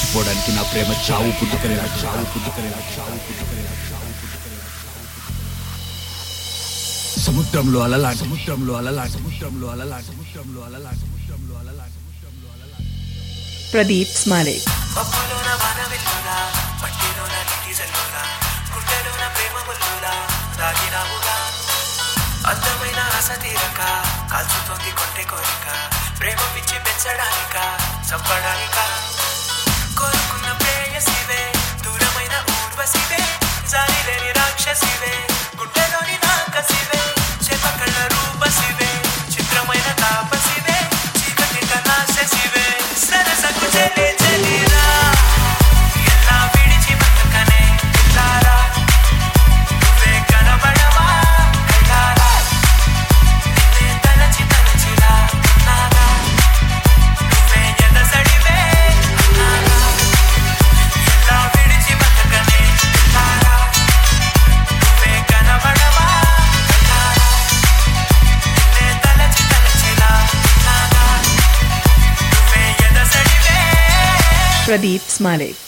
మర్చిపోవడానికి నా ప్రేమ చావు పుట్టుకలేనా చావు పుట్టుకలేనా చావు పుట్టుకలేనా చావు పుట్టుకలేనా సముద్రంలో అలలా సముద్రంలో అలలా సముద్రంలో అలలా సముద్రంలో అలలా సముద్రంలో అలలా సముద్రంలో అలలా Pradeep Smale. పప్పులోన వానవిల్లులా పట్టిలోన నీటి జల్లులా గుండెలోన ప్రేమ ముల్లులా దాగినావుగా అందమైన ఆశ తీరక కాల్చుతోంది కొంటె కోరిక ప్రేమ పిచ్చి పెంచడానిక చంపడానిక కోరుకున్న ప్రేయసివే దూరమైన ఊర్వశివే జాలి లేని రాక్షసివే గుండెలోని నాకసివే చేపకళ్ళ రూపసివే చిత్రమైన తాపసివే చీకటిక నాశసివే సరసకు చెలి చెలిరా ఎలా విడిచి బతకనే ఇల్లారా నువ్వే కనబడవా కళ్ళారా నిన్నే తలచి తలచిలా ఉన్నాగా నువ్వే ఎదసడివే అన్నాగా ఎలా విడిచి బతకనే ఇల్లారా నువ్వే కనబడవా కళ్ళారా నిన్నే తలచి తలచిలా ఉన్నాగా నువ్వే ఎదసడివే Pradeep Smale.